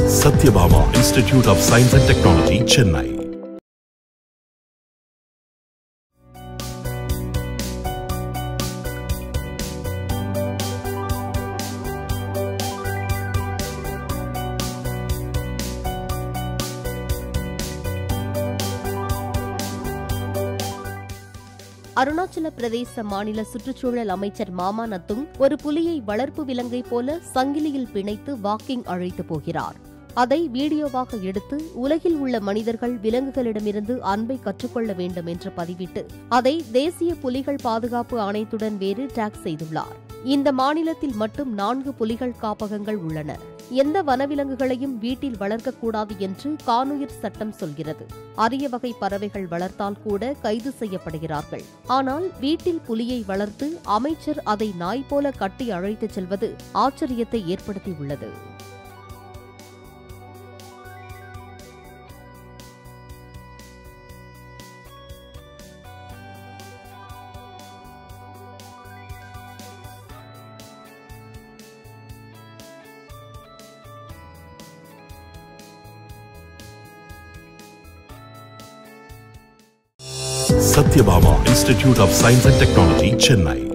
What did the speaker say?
Satyabama Institute of Science and Technology, Chennai. Arunachal பிரதேச மாநில சுற்றுச்சூழல் அமைச்சர் மாமா நத்துங் ஒரு புலியை வளர்ப்பு விலங்கை போல சங்கிலியில் பிணைத்து வாக்கிங் அழைத்து போகிறார் அதை வீடியோவாக எடுத்து உலகில் உள்ள மனிதர்கள் விலங்குகளிடமிருந்து அன்பை கற்றுக்கொள்ள வேண்டும் என்று பதிவிட்டு அதை தேசிய புலிகள் பாதுகாப்பு ஆணையத்துடன் வேறு டேக் செய்துள்ளார் இந்த மாநிலத்தில் மட்டும் நான்கு புலிகள் காப்பகங்கள் உள்ளன எந்த வனவிலங்குகளையும் வீட்டில் வளர்க்கக்கூடாது என்று கானுயிர் சட்டம் சொல்கிறது அரிய வகை பறவைகள் வளர்த்தால் கூட கைது செய்யப்படுகிறார்கள் ஆனால் வீட்டில் புலியை வளர்த்து அமைச்சர் அதை நாய் போல கட்டி அழைத்துச் செல்வது ஆச்சரியத்தை ஏற்படுத்தியுள்ளது Satyabama Institute of Science and Technology, Chennai.